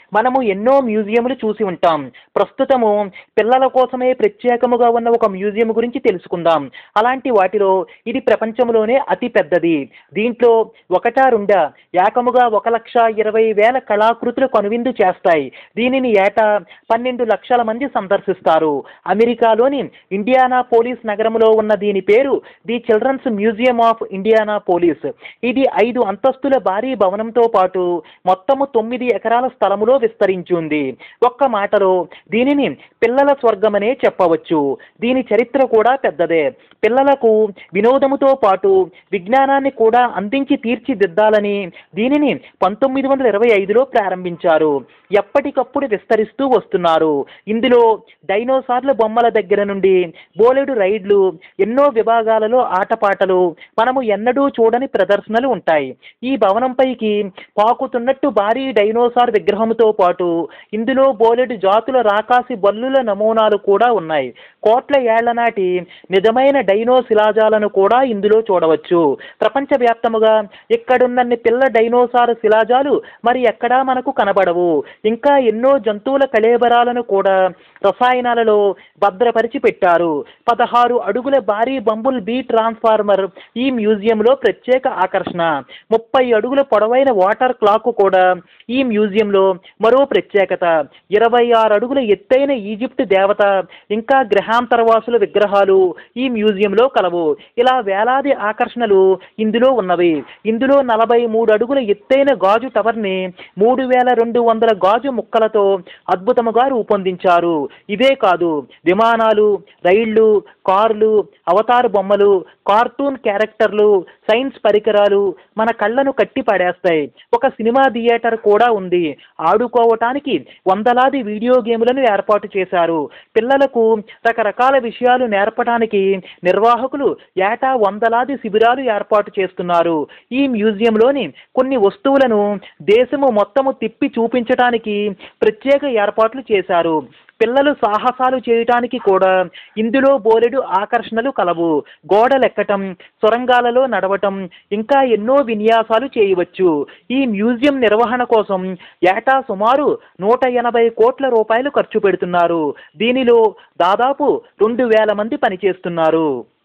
మనము ఎన్నో మ్యూజియంలు చూసి ఉంటాం ప్రస్తుతము పిల్లల కోసమే ప్రత్యేకముగా ఉన్న ఒక మ్యూజియం గురించి తెలుసుకుందాం అలాంటి వాటిలో ఇది ప్రపంచంలోనే అతి పెద్దది దీంట్లో ఒకటా రెండా ఏకముగా ఒక లక్ష ఇరవై వేల కళాకృతులు కనువిందు చేస్తాయి దీనిని ఏటా పన్నెండు లక్షల మంది సందర్శిస్తారు అమెరికాలోని ఇండియానా పోలీస్ నగరంలో ఉన్న దీని పేరు the children's museum of Indianapolis ఇది ఐదు అంతస్తుల భారీ భవనంతో పాటు మొత్తము తొమ్మిది ఎకరాల స్థలములో విస్తరించి ఒక్క మాటలో దీనిని పిల్లల స్వర్గమనే చెప్పవచ్చు దీని చరిత్ర కూడా పెద్దదే పిల్లలకు వినోదముతో పాటు విజ్ఞానాన్ని కూడా అందించి తీర్చిదిద్దాలని దీనిని పంతొమ్మిది వందల ఇరవై ఐదులో ప్రారంభించారు ఎప్పటికప్పుడు విస్తరిస్తూ వస్తున్నారు ఇందులో డైనోసార్ల బొమ్మల దగ్గర నుండి బోలెడు రైడ్లు ఎన్నో విభాగాలలో ఆటపాటలు మనము ఎన్నడూ చూడని ప్రదర్శనలు ఉంటాయి ఈ భవనంపైకి పాకుతున్నట్టు భారీ డైనోసార్ విగ్రహంతో పాటు ఇందులో బోలెడు జాతుల రాకాసి బల్లుల నమూనాలు కూడా ఉన్నాయి కోట్ల ఏళ్ల నాటి నిజమైన డైనో శిలాజాలను కూడా ఇందులో చూడవచ్చు ప్రపంచవ్యాప్తముగా ఇక్కడున్నన్ని పిల్ల డైనోసార్ శిలాజాలు మరి ఎక్కడా మనకు కనబడవు ఇంకా ఎన్నో జంతువుల కళేబరాలను కూడా రసాయనాలలో భద్రపరిచి పెట్టారు పదహారు అడుగుల భారీ బంబుల్ బీ ట్రాన్స్ఫార్మర్ ఈ మ్యూజియంలో ప్రత్యేక ఆకర్షణ ముప్పై అడుగుల పొడవైన వాటర్ క్లాక్ కూడా ఈ మ్యూజియంలో మరో ప్రత్యేకత ఇరవై ఆరు అడుగుల ఎత్తైన ఈజిప్ట్ దేవత ఇంకా గ్రహాంతరవాసుల విగ్రహాలు ఈ మ్యూజియంలో కలవు ఇలా వేలాది ఆకర్షణలు ఇందులో ఉన్నవి ఇందులో నలభై మూడు అడుగుల ఎత్తైన గాజు టవర్ని మూడు వేల రెండు వందల గాజు ముక్కలతో అద్భుతముగా రూపొందించారు ఇవే కాదు విమానాలు రైళ్లు కార్లు అవతార్ బొమ్మలు కార్టూన్ క్యారెక్టర్లు సైన్స్ పరికరాలు మన కళ్ళను కట్టి పడేస్తాయి ఒక సినిమా థియేటర్ కూడా ఉంది ఆడుకోవటానికి వందలాది వీడియో గేములను ఏర్పాటు చేశారు పిల్లలకు రకరకాల విషయాలు నేర్పడానికి నిర్వాహకులు ఏటా వందలాది శిబిరాలు ఏర్పాటు చేస్తున్నారు ఈ మ్యూజియంలోని కొన్ని వస్తువులను దేశము మొత్తము తిప్పి చూపించడానికి ప్రత్యేక ఏర్పాట్లు చేశారు పిల్లలు సాహసాలు చేయటానికి కూడా ఇందులో బోలెడు ఆకర్షణలు కలవు గోడలెక్కటం సొరంగాలలో నడవటం ఇంకా ఎన్నో విన్యాసాలు చేయవచ్చు ఈ మ్యూజియం నిర్వహణ కోసం ఏటా సుమారు నూట ఎనభై కోట్ల రూపాయలు ఖర్చు పెడుతున్నారు దీనిలో దాదాపు రెండు వేల మంది పనిచేస్తున్నారు